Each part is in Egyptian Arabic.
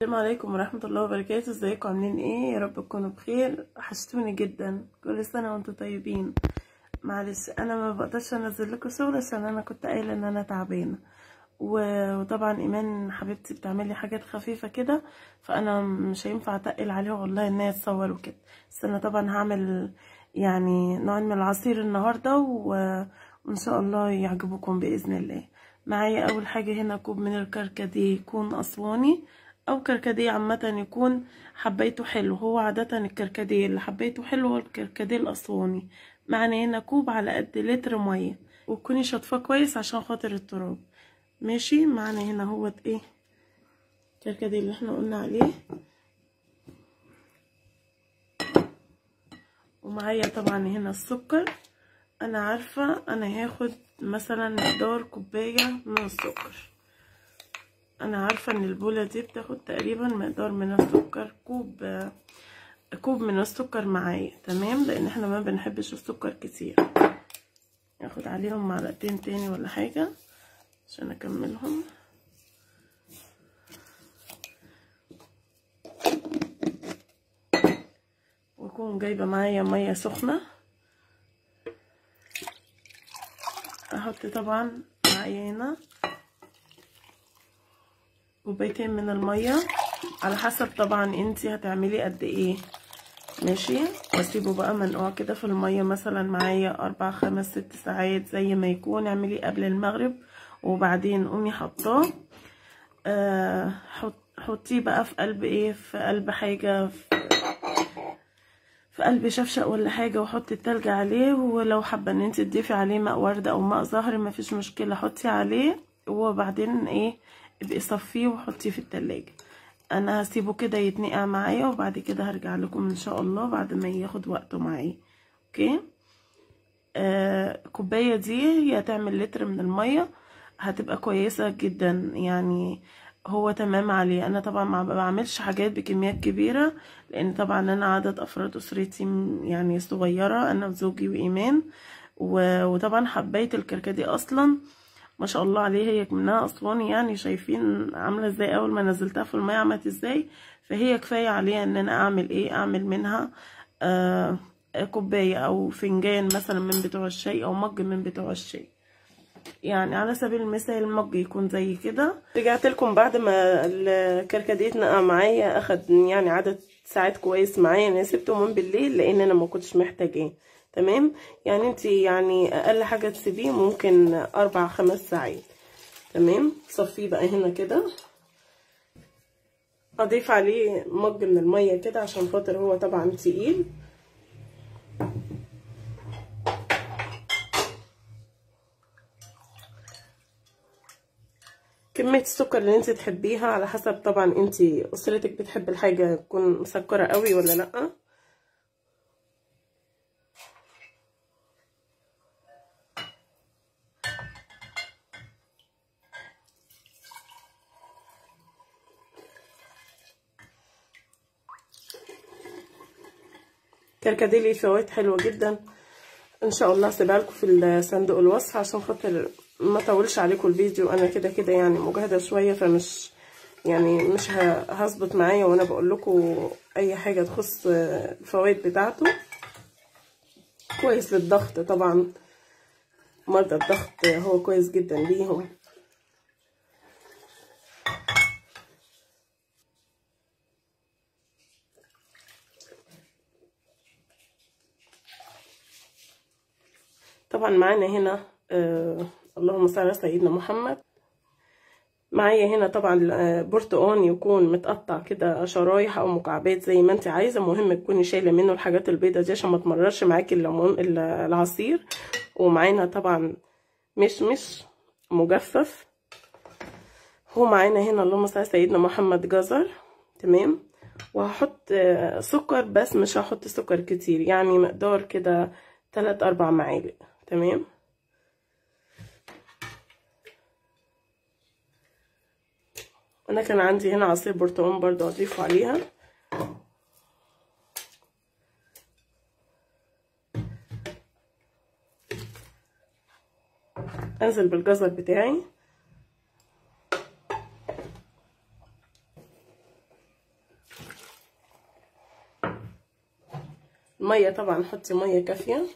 السلام عليكم ورحمة الله وبركاته ازيكم عاملين ايه يا رب تكونوا بخير وحشتوني جدا كل سنة وانتم طيبين معلش انا ما بقدرش انزل لكم شغل عشان انا كنت قايلة ان انا تعبانة و- وطبعا ايمان حبيبتي بتعمل لي حاجات خفيفة كده فانا مش هينفع اتقل عليها والله ان هي تصور وكده بس انا طبعا هعمل يعني نوع من العصير النهاردة و- وان شاء الله يعجبكم باذن الله معايا اول حاجة هنا كوب من الكركديه يكون اسواني او كركديه عامه يكون حبيته حلو هو عاده الكركديه اللي حبيته حلو هو الكركديه الاسواني معنى هنا كوب على قد لتر ميه وتكوني شاطفاه كويس عشان خاطر التراب ماشي معنى هنا هو ايه الكركديه اللي احنا قلنا عليه ومعايا طبعا هنا السكر انا عارفه انا هاخد مثلا مقدار كوبايه من السكر انا عارفه ان البوله دي بتاخد تقريبا مقدار من السكر كوب كوب من السكر معايا تمام لان احنا ما بنحبش السكر كتير اخد عليهم معلقتين تاني ولا حاجه عشان اكملهم واكون جايبه معايا ميه سخنه احط طبعا معايا هنا كوبايتين من الميه على حسب طبعا انتي هتعملي قد ايه ماشي واسيبه بقى منقوع كده في الميه مثلا معايا اربع خمس ست ساعات زي ما يكون اعملي قبل المغرب وبعدين قومي حطاه آه حط حطيه بقى في قلب ايه في قلب حاجه في, في قلب شفشق ولا حاجه وحطي التلج عليه ولو حابه ان انت تضيفي عليه ماء ورد او ماء زهر مفيش مشكله حطي عليه وبعدين ايه ابقي صفيه وحطيه في التلاجة انا هسيبه كده يتنقع معايا وبعد كده هرجع لكم ان شاء الله بعد ما ياخد وقته معايا اوكي آه الكوبايه دي هي هتعمل لتر من الميه هتبقى كويسه جدا يعني هو تمام عليه انا طبعا ما بعملش حاجات بكميات كبيره لان طبعا انا عدد افراد اسرتي يعني صغيره انا وزوجي وايمان وطبعا حبيت الكركديه اصلا ما شاء الله عليه هي منها اسواني يعني شايفين عامله ازاي اول ما نزلتها في الميه عملت ازاي فهي كفايه عليها ان انا اعمل ايه اعمل منها آه كوبايه او فنجان مثلا من بتوع الشاي او مج من بتوع الشاي يعني على سبيل المثال المج يكون زي كده رجعت لكم بعد ما الكركديه اتنقع معايا اخد يعني عدد ساعات كويس معايا انا سبته من بالليل لان انا ما كنتش محتاجاه تمام يعني انت يعني اقل حاجه تسيبيه ممكن اربع خمس ساعات تمام صفيه بقى هنا كده اضيف عليه مج من الميه كده عشان خاطر هو طبعا تقيل كمية السكر اللي انت تحبيها على حسب طبعا انت اسرتك بتحب الحاجة تكون مسكرة قوي ولا لأ كركديه ليه فوائد حلوه جدا ان شاء الله هسيبها لكم في صندوق الوصف عشان خاطر ما اطولش عليكم الفيديو انا كده كده يعني مجهده شويه فمش يعني مش هظبط معايا وانا بقول لكم اي حاجه تخص الفوائد بتاعته كويس للضغط طبعا مرضى الضغط هو كويس جدا ليهم طبعا معانا هنا آه اللهم صل على سيدنا محمد معايا هنا طبعا برتقان يكون متقطع كده شرايح او مكعبات زي ما انت عايزه مهم تكوني شايله منه الحاجات البيضه دي عشان ما تمررش معاكي الليمون العصير ومعانا طبعا مشمش مجفف هو معانا هنا اللهم صل على سيدنا محمد جزر تمام وهحط سكر بس مش هحط سكر كتير يعني مقدار كده تلات اربع معالق تمام انا كان عندي هنا عصير برتقال برضو اضيفه عليها انزل بالجزر بتاعي الميه طبعا حطي ميه كافيه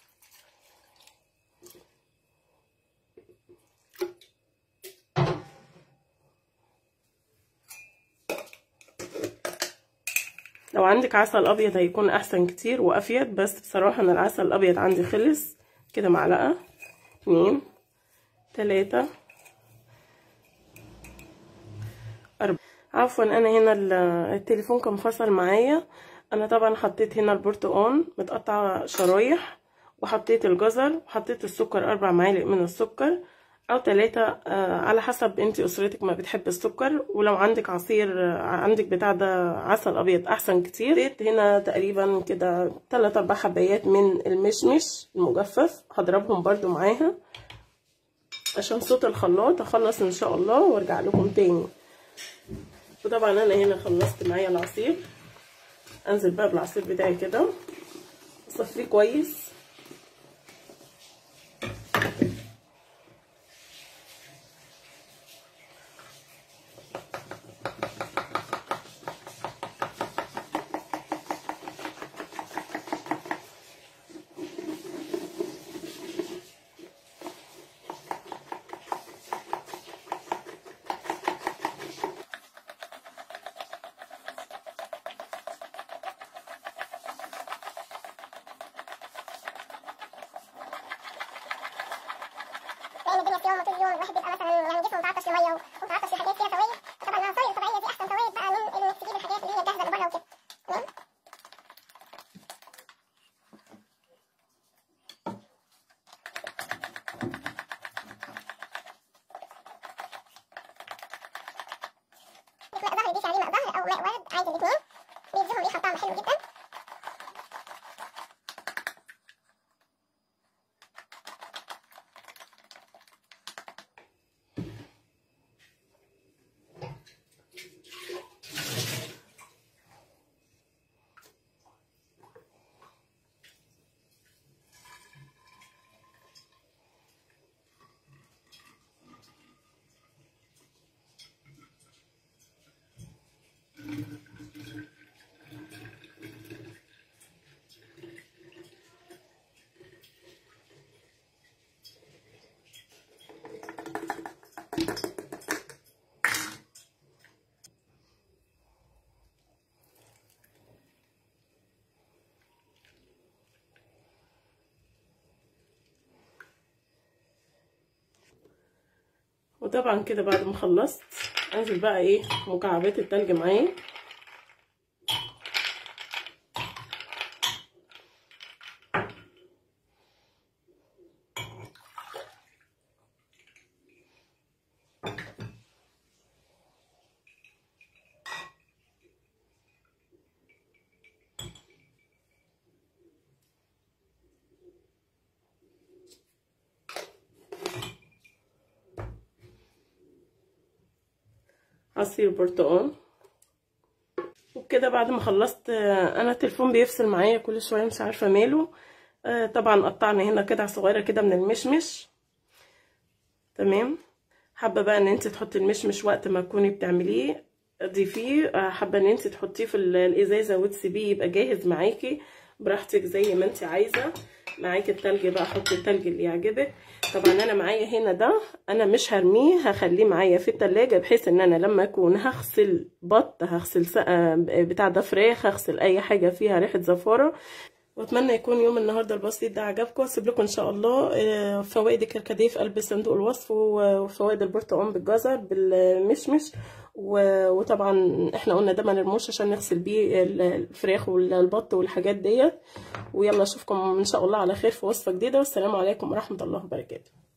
لو عندك عسل ابيض هيكون احسن كتير وافيد بس بصراحه انا العسل الابيض عندي خلص كده معلقه اتنين تلاتة أربعة عفوا انا هنا التليفون كان فصل معايا انا طبعا حطيت هنا البرتقال متقطع شرايح وحطيت الجزر وحطيت السكر اربع معالق من السكر او ثلاثة آه على حسب انت اسرتك ما بتحب السكر ولو عندك عصير آه عندك بتاع ده عسل ابيض احسن كتير حطيت هنا تقريبا كده ثلاث اربع حبايات من المشمش المجفف هضربهم برضو معاها عشان صوت الخلاط اخلص ان شاء الله وارجع لكم تاني وطبعا انا هنا خلصت معايا العصير انزل بقى بالعصير بتاعي كده اصفيه كويس لان الدنيا في يوم طول اليوم الواحد بيبقى مثلا يعني جسمه متعطش لميه ومتعطش لحاجات فيها فوائد طبعا العصاير الطبيعيه دي احسن فوائد بقى من انك تجيب الحاجات اللي هي جاهزه اللي بره وكده تمام ماء ظهر دي عليه ماء ظهر او ماء ورد عادي الاثنين بيديهم ريحه طعم حلو جدا وطبعا كده بعد ما خلصت انزل بقى ايه مكعبات التلج معايا عصير برتقال وبكده بعد ما خلصت انا التليفون بيفصل معايا كل شويه مش عارفه ماله طبعا قطعنا هنا قطع صغيره كده من المشمش تمام حابه بقى ان انت تحطي المشمش وقت ما تكوني بتعمليه ضيفيه حابه ان انت تحطيه في الازازه وتسيبيه يبقى جاهز معاكي براحتك زي ما انت عايزه معاكي التلج بقى حطي التلج اللي يعجبك طبعا انا معايا هنا ده انا مش هرميه هخليه معايا في التلاجة بحيث ان انا لما اكون هغسل بط هغسل بتاع ده فراخ هغسل اي حاجه فيها ريحه زفاره واتمنى يكون يوم النهارده البسيط ده عجبكم اسيب لكم ان شاء الله فوائد الكركديه في قلب صندوق الوصف وفوائد البرتقال بالجزر بالمشمش وطبعا احنا قلنا ده ما نرموش عشان نغسل بيه الفراخ والبط والحاجات ديت ويلا اشوفكم ان شاء الله على خير في وصفه جديده والسلام عليكم ورحمه الله وبركاته